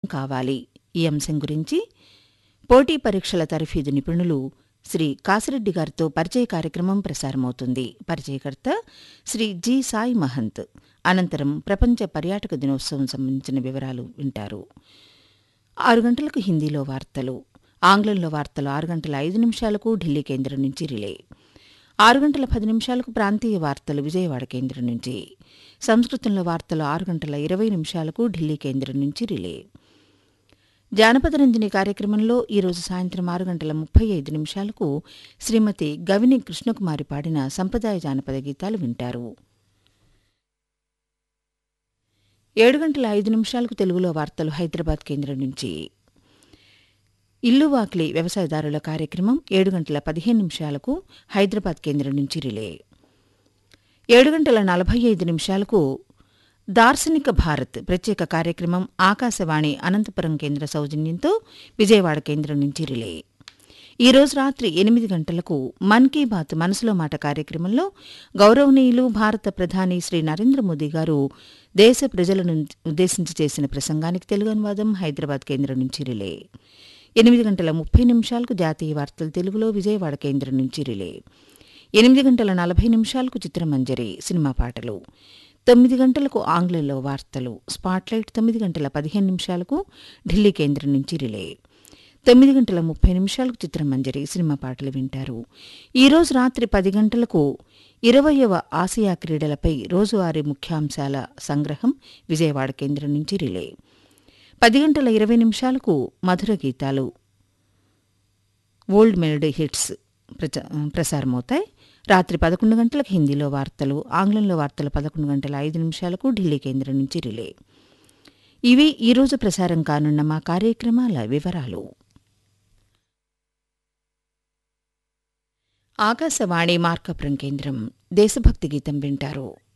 కావాలి ఈ అంశం గురించి పోటీ పరీక్షల తరఫీదు నిపుణులు శ్రీ కాసిరెడ్డి గారితో పరిచయ కార్యక్రమం ప్రసారమవుతుంది పరిచయకర్త శ్రీ జి సాయి మహంత్ అనంతరం ప్రపంచ పర్యాటక దినోత్సవం సంబంధించిన వివరాలు వింటారు ఆరు గంటలకు హిందీలో వార్తలు ఆంగ్లంలో వార్తలు ఆరు గంటల ఐదు నిమిషాలకు ఢిల్లీ కేంద్రం నుంచి రిలే ఆరు గంటల పది నిమిషాలకు ప్రాంతీయ వార్తలు విజయవాడ కేంద్రం నుంచి సంస్కృతంలో వార్తలు ఆరు గంటల ఇరవై నిమిషాలకు ఢిల్లీ కేంద్రం నుంచి రిలే జానపద రంజని కార్యక్రమంలో ఈరోజు సాయంత్రం ఆరు గంటల ముప్పై ఐదు నిమిషాలకు శ్రీమతి గవిని కృష్ణకుమారి పాడిన సంప్రదాయ జానపద గీతాలు వింటారు ఏడు గంటల ఐదు నిమిషాలకు తెలుగులో వార్తలు హైదరాబాద్ కేంద్రం నుంచి ఇల్లు వాకిలి వ్యవసాయదారుల కార్యక్రమం ఏడు గంటల పదిహేను నిమిషాలకు హైదరాబాద్ కేంద్రం నుంచి రిలే ఏడు గంటల నలభై ఐదు నిమిషాలకు దార్శనిక భారత్ ప్రత్యేక కార్యక్రమం ఆకాశవాణి అనంతపురం కేంద్ర సౌజన్యంతో విజయవాడ కేంద్రం నుంచి రిలే ఈ రోజు రాత్రి ఎనిమిది గంటలకు మన్ కీ బాత్ మనసులో మాట కార్యక్రమంలో గౌరవనీయులు భారత ప్రధాని శ్రీ నరేంద్ర మోదీ గారు దేశ ప్రజలను ఉద్దేశించి చేసిన ప్రసంగానికి తెలుగు అనువాదం హైదరాబాద్ కేంద్రం నుంచి రిలే ఎనిమిది గంటల ముప్పై నిమిషాలకు జాతీయ వార్తలు తెలుగులో విజయవాడ కేంద్రం నుంచి రిలే ఎనిమిది గంటల నలభై నిమిషాలకు చిత్రమంజరి సినిమా పాటలు తొమ్మిది గంటలకు ఆంగ్లంలో వార్తలు స్పాట్లైట్ తొమ్మిది గంటల పదిహేను నిమిషాలకు ఢిల్లీ కేంద్రం నుంచి రిలే తొమ్మిది గంటల ముప్పై నిమిషాలకు చిత్రమంజరి సినిమా పాటలు వింటారు ఈరోజు రాత్రి పది గంటలకు ఇరవయవ ఆసియా క్రీడలపై రోజువారీ ముఖ్యాంశాల సంగ్రహం విజయవాడ కేంద్రం నుంచి రిలే పది గంటల ఇరవై నిమిషాలకు మధుర గీతాలు ఓల్డ్ మెలడీ హిట్స్ ప్రచ ప్రసారమవుతాయి రాత్రి పదకొండు గంటలకు హిందీలో వార్తలు ఆంగ్లంలో వార్తలు పదకొండు గంటల ఐదు నిమిషాలకు ఢిల్లీ కేంద్రం నుంచి రిలే ఇవి ఈరోజు ప్రసారం కానున్న మా కార్యక్రమాల వివరాలు ఆకాశవాణి మార్కపురం కేంద్రం దేశభక్తి గీతం వింటారు